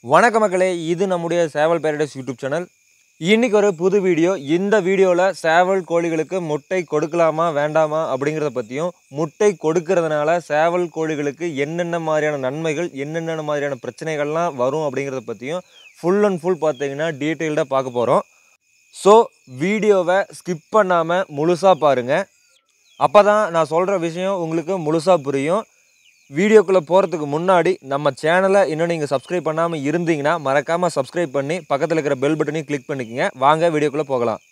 வணக்க மக்களே இது நம்முடைய சேவல் பேரடைஸ் யூடியூப் சேனல் இன்னைக்கு ஒரு புது வீடியோ இந்த வீடியோவில் சேவல் கோழிகளுக்கு முட்டை கொடுக்கலாமா வேண்டாமா அப்படிங்கிறத பற்றியும் முட்டை கொடுக்கறதுனால சேவல் கோழிகளுக்கு என்னென்ன மாதிரியான நன்மைகள் என்னென்ன மாதிரியான பிரச்சனைகள்லாம் வரும் அப்படிங்கிறத பற்றியும் ஃபுல் அண்ட் ஃபுல் பார்த்தீங்கன்னா டீட்டெயில்டாக பார்க்க போகிறோம் ஸோ வீடியோவை ஸ்கிப் பண்ணாமல் முழுசாக பாருங்கள் அப்போ தான் நான் சொல்கிற விஷயம் உங்களுக்கு முழுசாக புரியும் வீடியோக்குள்ளே போகிறதுக்கு முன்னாடி நம்ம சேனலை இன்னும் நீங்கள் சப்ஸ்கிரைப் பண்ணாமல் இருந்தீங்கன்னா மறக்காமல் சப்ஸ்கிரைப் பண்ணி பக்கத்தில் இருக்கிற பெல் பட்டனையும் கிளிக் பண்ணிக்கங்க வாங்க வீடியோக்குள்ளே போகலாம்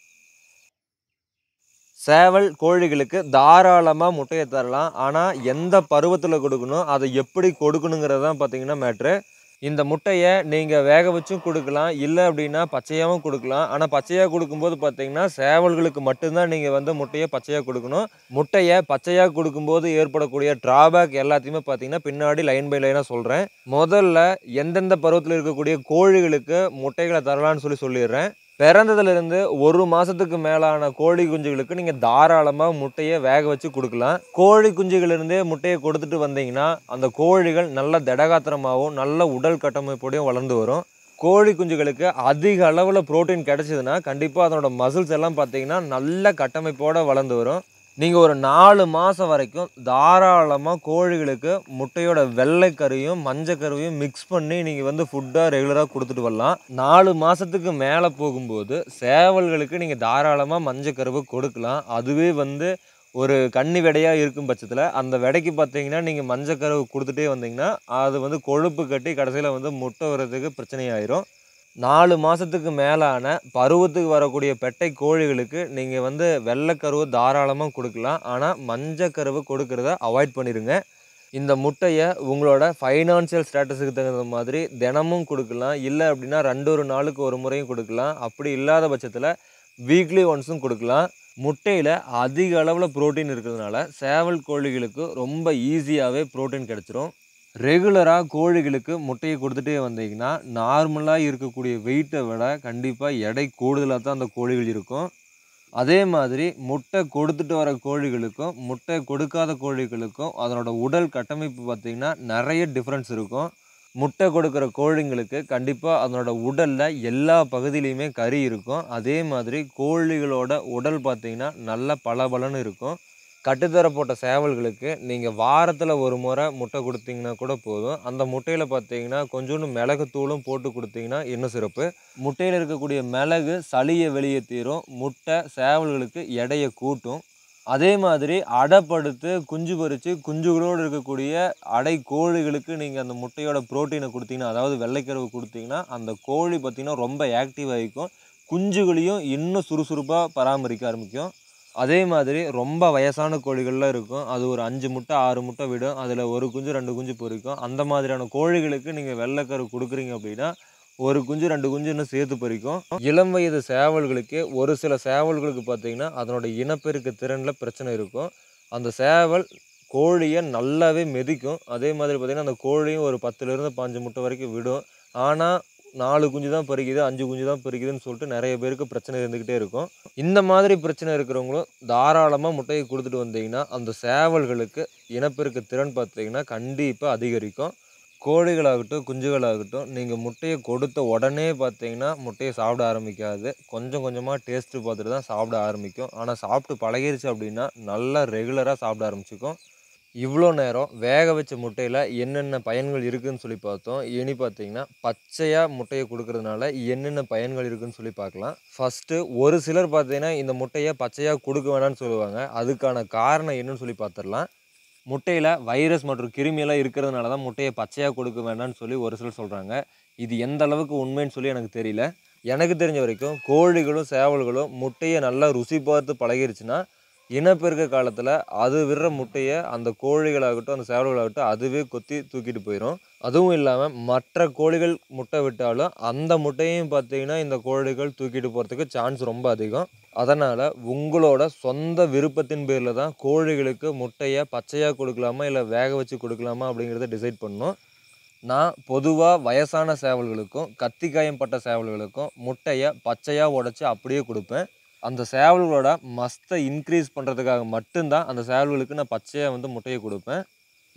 சேவல் கோழிகளுக்கு தாராளமாக முட்டையை தரலாம் ஆனால் எந்த பருவத்தில் கொடுக்கணும் அதை எப்படி கொடுக்கணுங்கிறது தான் பார்த்தீங்கன்னா மேட்ரு இந்த முட்டையை நீங்கள் வேக வச்சும் கொடுக்கலாம் இல்லை அப்படின்னா பச்சையாகவும் கொடுக்கலாம் ஆனால் பச்சையாக கொடுக்கும்போது பார்த்தீங்கன்னா சேவல்களுக்கு மட்டும்தான் நீங்கள் வந்து முட்டையை பச்சையாக கொடுக்கணும் முட்டையை பச்சையாக கொடுக்கும்போது ஏற்படக்கூடிய டிராபேக் எல்லாத்தையுமே பார்த்தீங்கன்னா பின்னாடி லைன் பை லைனாக சொல்கிறேன் முதல்ல எந்தெந்த பருவத்தில் இருக்கக்கூடிய கோழிகளுக்கு முட்டைகளை தரலாம்னு சொல்லி சொல்லிடுறேன் பிறந்ததுலேருந்து ஒரு மாதத்துக்கு மேலான கோழி குஞ்சுகளுக்கு நீங்கள் தாராளமாக முட்டையை வேக வச்சு கொடுக்கலாம் கோழி குஞ்சுகளிலிருந்தே முட்டையை கொடுத்துட்டு வந்தீங்கன்னா அந்த கோழிகள் நல்ல திடகாத்திரமாகவும் நல்ல உடல் கட்டமைப்போடையும் வளர்ந்து வரும் கோழி குஞ்சுகளுக்கு அதிக அளவில் புரோட்டீன் கிடைச்சதுன்னா கண்டிப்பாக அதனோட மசில்ஸ் எல்லாம் பார்த்தீங்கன்னா நல்ல கட்டமைப்போடு வளர்ந்து வரும் நீங்கள் ஒரு நாலு மாதம் வரைக்கும் தாராளமாக கோழிகளுக்கு முட்டையோட வெள்ளைக்கருவையும் மஞ்சக்கருவையும் மிக்ஸ் பண்ணி நீங்கள் வந்து ஃபுட்டாக ரெகுலராக கொடுத்துட்டு வரலாம் நாலு மாதத்துக்கு மேலே போகும்போது சேவல்களுக்கு நீங்கள் தாராளமாக மஞ்சக்கருவை கொடுக்கலாம் அதுவே வந்து ஒரு கன்னி விடையாக இருக்கும் பட்சத்தில் அந்த விடைக்கு பார்த்தீங்கன்னா நீங்கள் மஞ்சக்கருவு கொடுத்துட்டே வந்தீங்கன்னா அது வந்து கொழுப்பு கட்டி கடைசியில் வந்து முட்டை வர்றதுக்கு பிரச்சனையாயிரும் நாலு மாதத்துக்கு மேலான பருவத்துக்கு வரக்கூடிய பெட்டை கோழிகளுக்கு நீங்கள் வந்து வெள்ளைக்கருவு தாராளமாக கொடுக்கலாம் ஆனால் மஞ்சக்கருவு கொடுக்கறத அவாய்ட் பண்ணிடுங்க இந்த முட்டையை உங்களோட ஃபைனான்சியல் ஸ்டேட்டஸுக்கு தகுந்த மாதிரி தினமும் கொடுக்கலாம் இல்லை அப்படின்னா ரெண்டு ஒரு நாளுக்கு ஒரு முறையும் கொடுக்கலாம் அப்படி இல்லாத பட்சத்தில் வீக்லி ஒன்ஸும் கொடுக்கலாம் முட்டையில் அதிக அளவில் புரோட்டீன் இருக்கிறதுனால சேவல் கோழிகளுக்கு ரொம்ப ஈஸியாகவே புரோட்டீன் கிடச்சிரும் ரெகுலராக கோழிகளுக்கு முட்டையை கொடுத்துட்டே வந்தீங்கன்னா நார்மலாக இருக்கக்கூடிய வெயிட்டை விட கண்டிப்பாக எடை கூடுதலாக தான் அந்த கோழிகள் இருக்கும் அதே மாதிரி முட்டை கொடுத்துட்டு வர கோழிகளுக்கும் முட்டை கொடுக்காத கோழிகளுக்கும் அதனோட உடல் கட்டமைப்பு பார்த்திங்கன்னா நிறைய டிஃப்ரென்ஸ் இருக்கும் முட்டை கொடுக்குற கோழிங்களுக்கு கண்டிப்பாக அதனோட உடலில் எல்லா பகுதியிலையுமே கறி இருக்கும் அதே மாதிரி கோழிகளோட உடல் பார்த்திங்கன்னா நல்ல பளபளன்னு இருக்கும் கட்டுத்தர போட்ட சேவல்களுக்கு நீங்கள் வாரத்தில் ஒரு முறை முட்டை கொடுத்தீங்கன்னா கூட போதும் அந்த முட்டையில் பார்த்தீங்கன்னா கொஞ்சோண்டு மிளகுத்தூளும் போட்டு கொடுத்தீங்கன்னா இன்னும் சிறப்பு முட்டையில் இருக்கக்கூடிய மிளகு சளியை வெளியேற்றிடும் முட்டை சேவல்களுக்கு எடையை கூட்டும் அதே மாதிரி அடைப்படுத்து குஞ்சு பறித்து குஞ்சுகளோடு இருக்கக்கூடிய அடை கோழிகளுக்கு நீங்கள் அந்த முட்டையோட புரோட்டீனை கொடுத்தீங்கன்னா அதாவது வெள்ளைக்கருவு கொடுத்தீங்கன்னா அந்த கோழி பார்த்திங்கன்னா ரொம்ப ஆக்டிவ் ஆகிக்கும் குஞ்சுகளையும் இன்னும் சுறுசுறுப்பாக பராமரிக்க ஆரம்பிக்கும் அதே மாதிரி ரொம்ப வயசான கோழிகள்லாம் இருக்கும் அது ஒரு அஞ்சு முட்டை ஆறு முட்டை விடும் அதில் ஒரு குஞ்சு ரெண்டு குஞ்சு பொரிக்கும் அந்த மாதிரியான கோழிகளுக்கு நீங்கள் வெள்ளைக்கரு கொடுக்குறீங்க அப்படின்னா ஒரு குஞ்சு ரெண்டு குஞ்சு இன்னும் சேர்த்து பறிக்கும் இளம் வயது சேவல்களுக்கு ஒரு சில சேவல்களுக்கு பார்த்தீங்கன்னா அதனோட இனப்பெருக்க திறனில் பிரச்சனை இருக்கும் அந்த சேவல் கோழியை நல்லாவே மிதிக்கும் அதே மாதிரி பார்த்திங்கன்னா அந்த கோழியும் ஒரு பத்துலேருந்து பாஞ்சு முட்டை வரைக்கும் விடும் ஆனால் நாலு குஞ்சு தான் பறிக்குது அஞ்சு குஞ்சு தான் பறிக்குதுன்னு சொல்லிட்டு நிறைய பேருக்கு பிரச்சனை இருந்துக்கிட்டே இருக்கும் இந்த மாதிரி பிரச்சனை இருக்கிறவங்களும் தாராளமாக முட்டையை கொடுத்துட்டு வந்தீங்கன்னா அந்த சேவல்களுக்கு இனப்பெருக்க திறன் பார்த்தீங்கன்னா கண்டிப்பாக அதிகரிக்கும் கோழிகளாகட்டும் குஞ்சுகளாகட்டும் நீங்கள் முட்டையை கொடுத்த உடனே பார்த்தீங்கன்னா முட்டையை சாப்பிட ஆரம்பிக்காது கொஞ்சம் கொஞ்சமாக டேஸ்ட்டு பார்த்துட்டு தான் சாப்பிட ஆரம்பிக்கும் ஆனால் சாப்பிட்டு பழகிருச்சு அப்படின்னா நல்லா ரெகுலராக சாப்பிட ஆரம்பிச்சிக்கும் இவ்வளோ நேரம் வேக வச்ச முட்டையில் என்னென்ன பயன்கள் இருக்குதுன்னு சொல்லி பார்த்தோம் இனி பார்த்தீங்கன்னா பச்சையாக முட்டையை கொடுக்கறதுனால என்னென்ன பயன்கள் இருக்குதுன்னு சொல்லி பார்க்கலாம் ஃபஸ்ட்டு ஒரு சிலர் பார்த்தீங்கன்னா இந்த முட்டையை பச்சையாக கொடுக்க வேணாம்னு சொல்லுவாங்க அதுக்கான காரணம் என்னன்னு சொல்லி பார்த்துடலாம் முட்டையில் வைரஸ் மற்றும் கிருமியெல்லாம் இருக்கிறதுனால தான் முட்டையை பச்சையாக கொடுக்க வேண்டாம்னு சொல்லி ஒரு சிலர் சொல்கிறாங்க இது எந்த அளவுக்கு உண்மைன்னு சொல்லி எனக்கு தெரியல எனக்கு தெரிஞ்ச வரைக்கும் கோழிகளும் சேவல்களும் முட்டையை நல்லா ருசி பார்த்து பழகிருச்சுன்னா இனப்பெருக்க காலத்தில் அது விடுற முட்டையை அந்த கோழிகளாகட்டும் அந்த சேவல்களாகட்டும் அதுவே கொத்தி தூக்கிட்டு போயிடும் அதுவும் இல்லாமல் மற்ற கோழிகள் முட்டை விட்டாலும் அந்த முட்டையும் பார்த்தீங்கன்னா இந்த கோழிகள் தூக்கிட்டு போகிறதுக்கு சான்ஸ் ரொம்ப அதிகம் அதனால் உங்களோட சொந்த விருப்பத்தின் பேரில் தான் கோழிகளுக்கு முட்டையை பச்சையாக கொடுக்கலாமா இல்லை வேக வச்சு கொடுக்கலாமா அப்படிங்கிறத டிசைட் பண்ணணும் நான் பொதுவாக வயசான சேவல்களுக்கும் கத்தி காயம் பட்ட சேவல்களுக்கும் முட்டையை பச்சையாக உடச்சி அப்படியே கொடுப்பேன் அந்த சேவல்களோட மஸ்த்தை இன்க்ரீஸ் பண்ணுறதுக்காக மட்டும்தான் அந்த சேவல்களுக்கு நான் பச்சையாக வந்து முட்டையை கொடுப்பேன்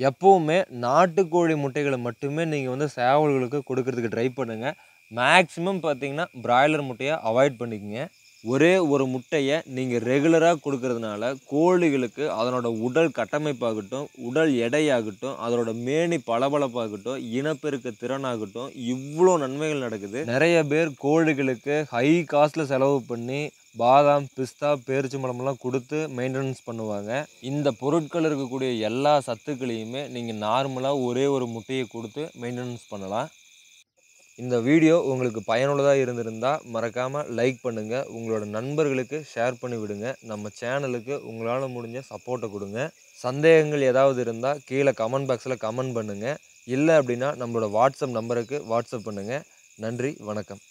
எப்போவுமே நாட்டுக்கோழி முட்டைகளை மட்டுமே நீங்கள் வந்து சேவல்களுக்கு கொடுக்கறதுக்கு ட்ரை பண்ணுங்கள் மேக்ஸிமம் பார்த்தீங்கன்னா பிராய்லர் முட்டையை அவாய்ட் பண்ணிக்கங்க ஒரே ஒரு முட்டையை நீங்கள் ரெகுலராக கொடுக்கறதுனால கோழிகளுக்கு அதனோட உடல் கட்டமைப்பாகட்டும் உடல் எடையாகட்டும் அதனோட மேனி பளபளப்பாகட்டும் இனப்பெருக்க திறனாகட்டும் இவ்வளோ நன்மைகள் நடக்குது நிறைய பேர் கோழிகளுக்கு ஹை காஸ்ட்டில் செலவு பண்ணி பாதாம் பிஸ்தா பேரிச்சம்பழமெல்லாம் கொடுத்து மெயின்டெனன்ஸ் பண்ணுவாங்க இந்த பொருட்கள் இருக்கக்கூடிய எல்லா சத்துக்களையுமே நீங்கள் நார்மலாக ஒரே ஒரு முட்டையை கொடுத்து மெயின்டெனன்ஸ் பண்ணலாம் இந்த வீடியோ உங்களுக்கு பயனுள்ளதாக இருந்திருந்தால் மறக்காமல் லைக் பண்ணுங்கள் உங்களோட நண்பர்களுக்கு ஷேர் பண்ணி விடுங்க நம்ம சேனலுக்கு உங்களால் முடிஞ்ச சப்போர்ட்டை கொடுங்க சந்தேகங்கள் ஏதாவது இருந்தால் கீழே கமெண்ட் பாக்ஸில் கமெண்ட் பண்ணுங்கள் இல்லை அப்படின்னா நம்மளோட வாட்ஸ்அப் நம்பருக்கு வாட்ஸ்அப் பண்ணுங்கள் நன்றி வணக்கம்